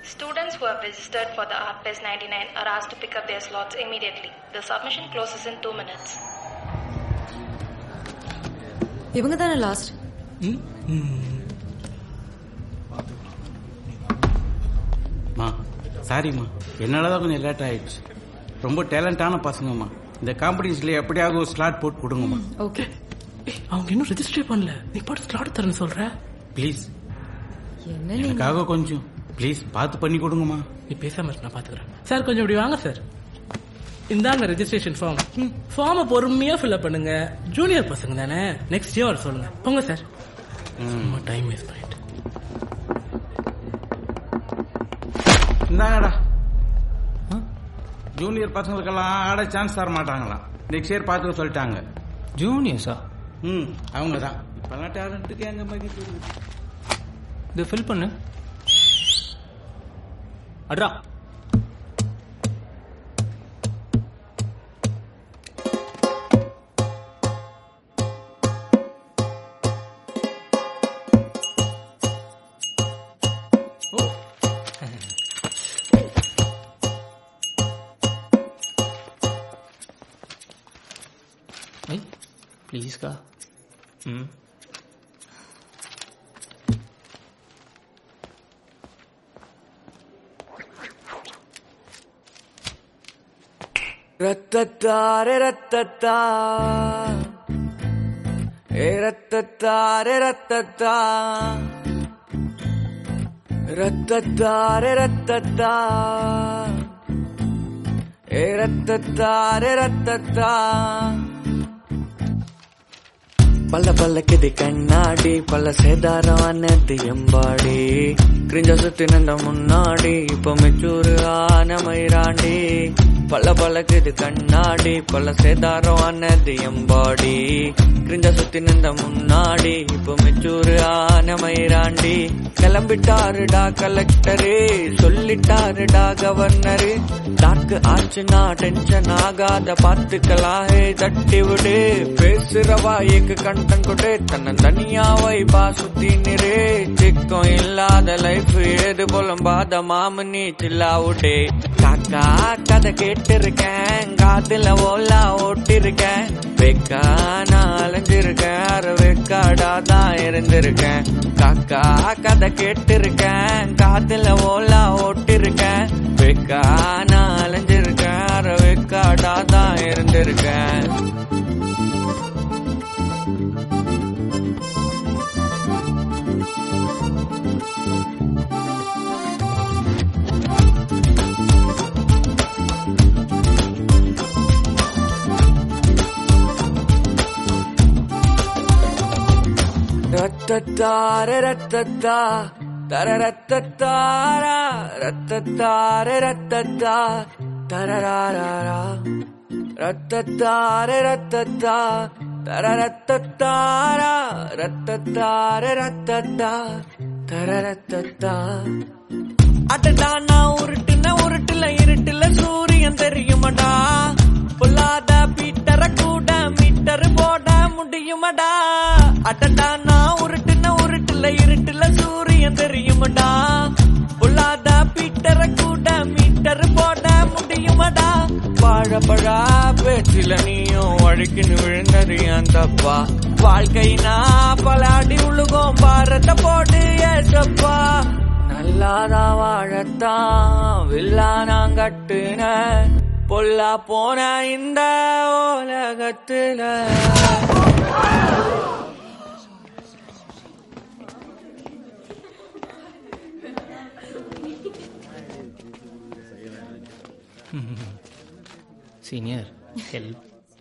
Students who have registered for the Art Fest 99 are asked to pick up their slots immediately. The submission closes in two minutes. இவங்க தானே last மா சாரிம்மா என்னால தான் கொஞ்சம் late ஆயிடுச்சு ரொம்ப டேலண்டான பசங்கம்மா இந்த காம்படிஷன்ல எப்படியாவது ஒரு ஸ்லாட் போட்டு கொடுங்கம்மா ஓகே ஏய், அவங்க இன்னும் ரெஜிஸ்டர் பண்ணல நீ பாட்டு ஸ்லாட் தரேன்னு சொல்ற ப்ளீஸ் என்ன நீங்க எனக்காக கொஞ்சம் ப்ளீஸ் பார்த்து பண்ணி கொடுங்கம்மா நீ பேசாம இரு, நான் பாத்துக்கிறேன் சார் கொஞ்சம் இப்படி வாங்க சார் இந்தாங்க ரெஜிஸ்ட்ரேஷன் ஃபார்ம் ஃபார்மை பொறுமையா ஃபில்அப் பண்ணுங்க ஜூனியர் பசங்க தானே நெக்ஸ்ட் இயர் சொல்லுங்க போங்க சார் சும்மா டைம் வேஸ்ட் பண்ணிட்டு இந்தாங்கடா ஜூனியர் பசங்களுக்கெல்லாம் ஆட சான்ஸ் தர மாட்டாங்களாம் நெக்ஸ்ட் இயர் பார்த்துக்க சொல்லிட்டாங்க ஜூனியர்ஸா ம் அவங்க தான் இப்பெல்லாம் டேலண்ட்டுக்கு எங்க மதிப்பு இருக்கு? இது ஃபில் பண்ணு அட்ரா ஐ ப்ளீஸ்க்கா ம் ரத்தத்தாரே ரத்தத்தா ஏ ரத்தத்தாரே ரத்தத்தா ரத்தத்தாரே ரத்தத்தா ஏ ரத்தத்தாரே ரத்தத்தா பல்ல பல்லக்குது கண்ணாடி பல்ல சேதாரம் அன்னது எம்பாடி கிரிஞ்ச சுத்தி நின்ற முன்னாடி இப்ப மெச்சூரு ஆன மயிராண்டி பல்ல பல்லக்குது கண்ணாடி பல்ல சேதாரம் அன்னது எம்பாடி கிரிஞ்ச சுத்தி நின்ற முன்னாடி இப்ப மெச்சூரு ஆன மயிராண்டி கிளம்பிட்டாருடா கலெக்டரு சொல்லிட்டாருடா கவர்னரு டாக்கு ஆச்சுன்னா டென்ஷன் ஆகாத பார்த்துக்கலாம் ஹே தட்டி விடு பேசுற வாய்க்கு கண்டன் கொடு தன்னை தனியா வைபா சுத்தி நிறு சிக்கம் இல்லாத லைஃப் ஏது புலம்பாத மாமு நீ சில்லாவுடே காக்கா கதை கேட்டிருக்கேன் காதுல ஓலா ஓட்டிருக்கேன் வெக்கா நான் அலைஞ்சிருக்கேன் அரை வெக்காடா தான் இருந்திருக்கேன் காக்கா கதை கேட்டிருக்கேன் காதுல ஓலா ஓட்டிருக்கேன் வெக்கா நான் அலைஞ்சிருக்கேன் அரை வெக்காடா தான் இருந்திருக்கேன் ரத்தத்தாரே ரத்தத்தா தர ரத்தத்தாரா ரத்தத்தாரே ரத்தத்தா தரராரா ரத்தத்தாரே ரத்தத்தா தர ரத்தத்தாரா ரத்தத்தாரே ரத்தத்தா தர ரத்தத்தா அடடா நான் உருட்டுன உருட்டுல இருட்டுல சூரியன் தெரியுமடா பொல்லாத பீட்டர கூட மீட்டர் போட முடியுமடா அடடா நான் உருட்டுன உருட்டுல இருட்டுல சூரியன் தெரியுமடா பொல்லாத பீட்டர கூட மீட்டர் போட முடியுமடா வாழப்பழா பேச்சில நீயும் வழுக்கின்னு விழுந்தது ஏன் தப்பா வாழ்க்கைனா பல அடி உழுகும் பாரத போடு ஏசப்பா நல்லாதான் வாழத்தான் வில்லா நான் கட்டுன பொல்லா போன இந்த உலகத்துல சீனியர் ஹெல்ப்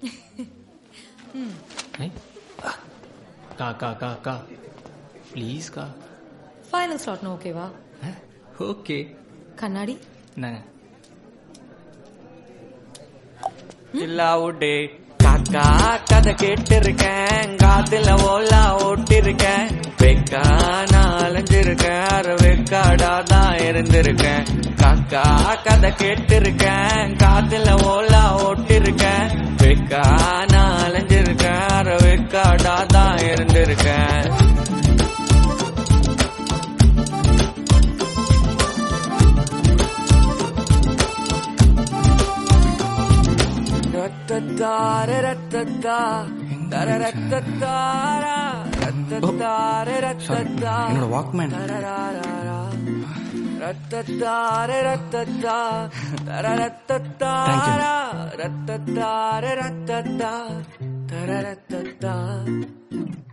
கா கா கா கா ப்ளீஸ் கா ஃபைனல் ஸ்லாட்னா ஓகேவா ஓகே கண்ணாடி இந்தாங்க இல்லாவுடே காக்கா கதை கேட்டிருக்கேன் காத்துல ஓலா ஓட்டிருக்கேன் வெக்கா நான் அலைஞ்சிருக்கேன் அரை வெக்காடா தான் இருந்திருக்கேன் காக்கா கதை கேட்டிருக்கேன் காத்துல ஓலா ஓட்டிருக்கேன் வெக்கா நான் அலைஞ்சிருக்கேன் அரை வெக்காடா தான் இருந்திருக்கேன் ரத்தத்தார ரத்தத்தா தர ரத்தத்தாரா ரத்தத்தார ரத்தத்தா என்னோட வாக்மேன் தரராரா. ரத்தத்தார ரத்தத்தா தர ரத்தத்தாரா ரத்தத்தார ரத்தத்தா தர ரத்தத்தா